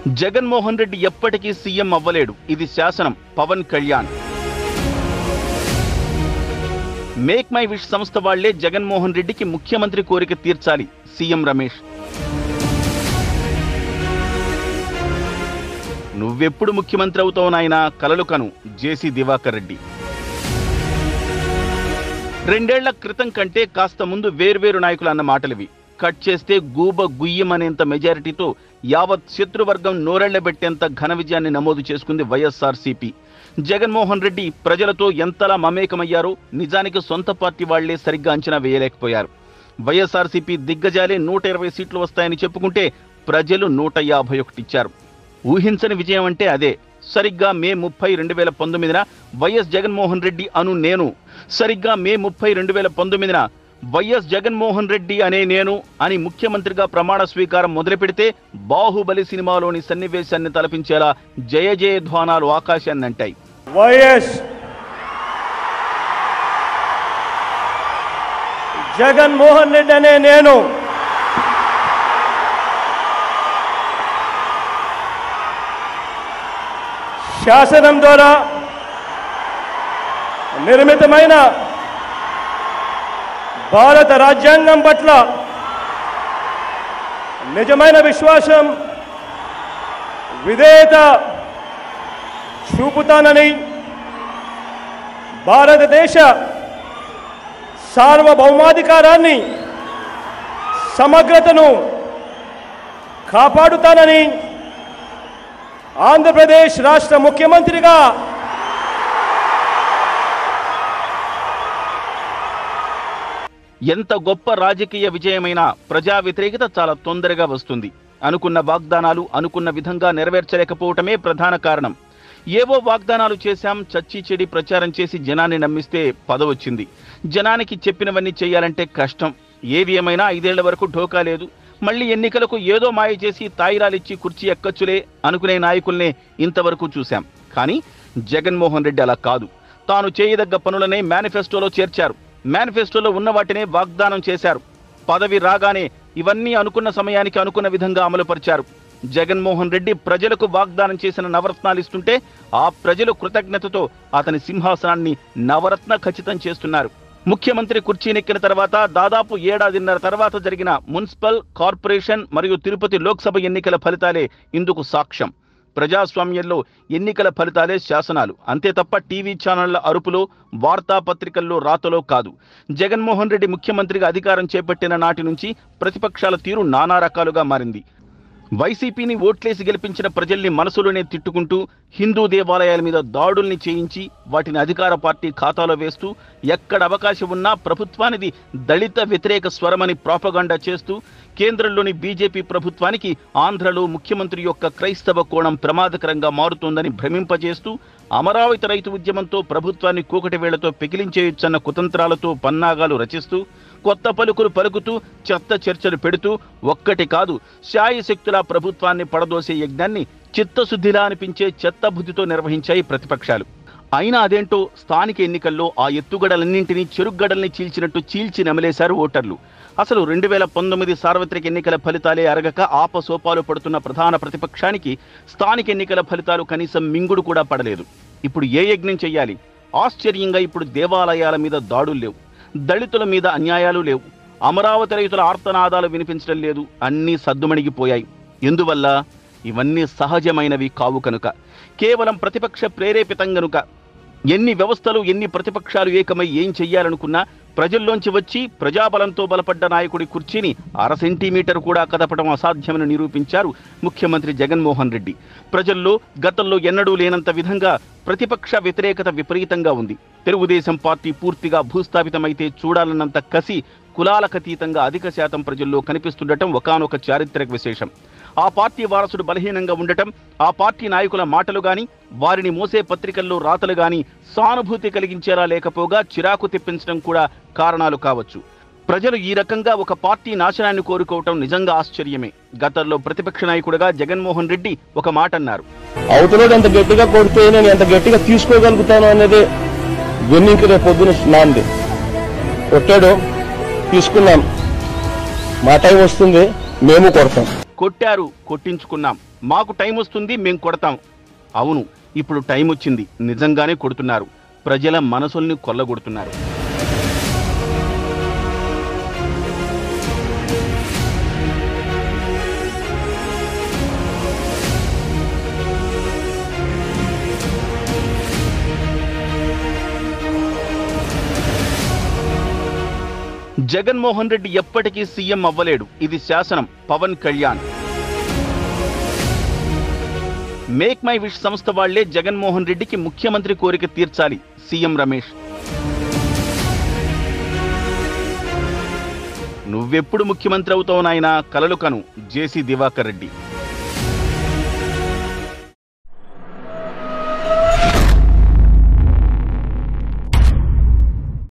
జగన్మోహన్ రెడ్డి ఎప్పటికీ సీఎం అవ్వలేడు ఇది శాసనం Pawan Kalyan make my wish సంస్థ వాళ్లే జగన్మోహన్ రెడ్డికి ముఖ్యమంత్రి కోరిక తీర్చాలి సీఎం రమేష్ నువ్వెప్పుడు ముఖ్యమంత్రి అవుతావు నాయనా కలలు కను జేసీ దివాకర్ రెడ్డి రెండేళ్ల క్రితం కంటే కాస్త ముందు వేర్వేరు నాయకులు అన్న మాటలివి కట్ చేస్తే గూబ గుయ్యమనేంత మెజారిటీతో యావత్ శత్రువర్గం నోరెళ్లబెట్టేంత ఘన విజయాన్ని నమోదు చేసుకుంది వైఎస్ఆర్సీపీ జగన్మోహన్ రెడ్డి ప్రజలతో ఎంతలా మమేకమయ్యారో నిజానికి సొంత పార్టీ వాళ్లే సరిగ్గా అంచనా వేయలేకపోయారు వైఎస్ఆర్సీపీ దిగ్గజాలే నూట ఇరవై సీట్లు వస్తాయని చెప్పుకుంటే ప్రజలు నూట యాభై ఒకటి ఇచ్చారు ఊహించని విజయం అంటే అదే సరిగ్గా మే ముప్పై రెండు వేల పంతొమ్మిదిన వైఎస్ జగన్మోహన్ రెడ్డి అను నేను సరిగ్గా మే ముప్పై రెండు వేల పంతొమ్మిదిన వైఎస్ జగన్మోహన్ రెడ్డి అనే నేను అని ముఖ్యమంత్రిగా ప్రమాణ స్వీకారం మొదలుపెడితే బాహుబలి సినిమాలోని సన్నివేశాన్ని తలపించేలా జయ జయ ధ్వానాలు ఆకాశాన్ని అంటాయి వైఎస్ జగన్మోహన్ రెడ్డి అనే నేను శాసనం ద్వారా నిర్మితమైన భారత రాజ్యాంగం పట్ల నిజమైన విశ్వాసం విధేయత చూపుతానని భారతదేశ సార్వభౌమాధికారాన్ని సమగ్రతను కాపాడుతానని ఆంధ్రప్రదేశ్ రాష్ట్ర ముఖ్యమంత్రిగా ఎంత గొప్ప రాజకీయ విజయమైనా ప్రజా వ్యతిరేకత చాలా తొందరగా వస్తుంది అనుకున్న వాగ్దానాలు అనుకున్న విధంగా నెరవేర్చలేకపోవటమే ప్రధాన కారణం ఏవో వాగ్దానాలు చేశాం చచ్చి చెడి ప్రచారం చేసి జనాన్ని నమ్మిస్తే పదవచ్చింది జనానికి చెప్పినవన్నీ చేయాలంటే కష్టం ఏది ఏమైనా ఐదేళ్ల వరకు ఢోకా లేదు మళ్ళీ ఎన్నికలకు ఏదో మాయ చేసి తాయిరాలిచ్చి కుర్చీ ఎక్కచ్చులే అనుకునే నాయకుల్నే ఇంతవరకు చూశాం కానీ జగన్మోహన్ రెడ్డి అలా కాదు తాను చేయదగ్గ పనులనే మేనిఫెస్టోలో చేర్చారు మేనిఫెస్టోలో ఉన్న వాటినే వాగ్దానం చేశారు పదవి రాగానే ఇవన్నీ అనుకున్న సమయానికి అనుకున్న విధంగా అమలుపరిచారు జగన్మోహన్ రెడ్డి ప్రజలకు వాగ్దానం చేసిన నవరత్నాలు ఇస్తుంటే ఆ ప్రజలు కృతజ్ఞతతో అతని సింహాసనాన్ని నవరత్న ఖచ్చితం చేస్తున్నారు ముఖ్యమంత్రి కుర్చీనెక్కిన తర్వాత దాదాపు ఏడాదిన్నర తర్వాత జరిగిన మున్సిపల్ కార్పొరేషన్ మరియు తిరుపతి లోక్సభ ఎన్నికల ఫలితాలే ఇందుకు సాక్ష్యం ప్రజాస్వామ్యంలో ఎన్నికల ఫలితాలే శాసనాలు అంతే తప్ప టీవీ ఛానళ్ల అరుపులో వార్తాపత్రికల్లో రాతలో కాదు జగన్మోహన్ రెడ్డి ముఖ్యమంత్రిగా అధికారం చేపట్టిన నాటి నుంచి ప్రతిపక్షాల తీరు నానా రకాలుగా మారింది వైసీపీని ఓట్లేసి గెలిపించిన ప్రజల్ని మనసులోనే తిట్టుకుంటూ హిందూ దేవాలయాల మీద దాడుల్ని చేయించి వాటిని అధికార పార్టీ ఖాతాలో వేస్తూ ఎక్కడ అవకాశం ఉన్నా ప్రభుత్వానిది దళిత వ్యతిరేక స్వరమని ప్రాపగండా చేస్తూ కేంద్రంలోని బీజేపీ ప్రభుత్వానికి ఆంధ్రలో ముఖ్యమంత్రి యొక్క క్రైస్తవ కోణం ప్రమాదకరంగా మారుతోందని భ్రమింపజేస్తూ అమరావతి రైతు ఉద్యమంతో ప్రభుత్వాన్ని కూకటి వేళ్లతో పెకిలించేయొచ్చన్న కుతంత్రాలతో పన్నాగాలు రచిస్తూ కొత్త పలుకులు పలుకుతూ చెత్త చర్చలు పెడుతూ ఒక్కటి కాదు శాయశక్తులా ప్రభుత్వాన్ని పడదోసే యజ్ఞాన్ని చిత్తశుద్ధిలా అనిపించే చెత్త బుద్ధితో నిర్వహించాయి ప్రతిపక్షాలు అయినా అదేంటో స్థానిక ఎన్నికల్లో ఆ ఎత్తుగడలన్నింటినీ చెరుగ్గడల్ని చీల్చినట్టు చీల్చి నమిలేశారు ఓటర్లు అసలు రెండు వేల పంతొమ్మిది సార్వత్రిక ఎన్నికల ఫలితాలే అరగక ఆపసోపాలు పడుతున్న ప్రధాన ప్రతిపక్షానికి స్థానిక ఎన్నికల ఫలితాలు కనీసం మింగుడు కూడా పడలేదు ఇప్పుడు ఏ యజ్ఞం చెయ్యాలి ఆశ్చర్యంగా ఇప్పుడు దేవాలయాల మీద దాడులు లేవు దళితుల మీద అన్యాయాలు లేవు అమరావతి రైతుల ఆర్తనాదాలు వినిపించడం లేదు అన్నీ సద్దుమణిగిపోయాయి ఎందువల్ల ఇవన్నీ సహజమైనవి కావు కనుక కేవలం ప్రతిపక్ష ప్రేరేపితం గనుక ఎన్ని వ్యవస్థలు ఎన్ని ప్రతిపక్షాలు ఏకమై ఏం చెయ్యాలనుకున్నా ప్రజల్లోంచి వచ్చి ప్రజాబలంతో బలపడ్డ నాయకుడి కుర్చీని అర సెంటీమీటర్ కూడా కదపడం అసాధ్యమని నిరూపించారు ముఖ్యమంత్రి జగన్మోహన్ రెడ్డి ప్రజల్లో గతంలో ఎన్నడూ లేనంత విధంగా ప్రతిపక్ష వ్యతిరేకత విపరీతంగా ఉంది తెలుగుదేశం పార్టీ పూర్తిగా భూస్థాపితమైతే చూడాలన్నంత కసి కులాలకతీతంగా అధిక శాతం ప్రజల్లో కనిపిస్తుండటం ఒకానొక చారిత్రక విశేషం ఆ పార్టీ వారసుడు బలహీనంగా ఉండటం ఆ పార్టీ నాయకుల మాటలు గాని వారిని మోసే పత్రికల్లో రాతలు గాని సానుభూతి కలిగించేలా లేకపోగా చిరాకు తెప్పించడం కూడా కారణాలు కావచ్చు ప్రజలు ఈ రకంగా ఒక పార్టీ నాశనాన్ని కోరుకోవటం నిజంగా ఆశ్చర్యమే గతంలో ప్రతిపక్ష నాయకుడిగా జగన్మోహన్ రెడ్డి ఒక మాట అన్నారు అవతలోడు ఎంత గట్టిగా కొడితే నేను ఎంత గట్టిగా తీసుకోగలుగుతాను అనేది వెన్నింకి రేపు పొద్దున నాంది కొట్టాడు తీసుకున్నాం మా టైం వస్తుంది మేము కొడతాం కొట్టారు కొట్టించుకున్నాం మాకు టైం వస్తుంది మేం కొడతాం అవును ఇప్పుడు టైం వచ్చింది నిజంగానే కొడుతున్నారు ప్రజల మనసుల్ని కొల్లగొడుతున్నారు జగన్మోహన్ రెడ్డి ఎప్పటికీ సీఎం అవ్వలేడు ఇది శాసనం Pawan Kalyan make my wish సంస్థ వాళ్లే జగన్మోహన్ రెడ్డికి ముఖ్యమంత్రి కోరిక తీర్చాలి సీఎం రమేష్ నువ్వెప్పుడు ముఖ్యమంత్రి అవుతావు నాయనా కలలు కను జేసీ దివాకర్ రెడ్డి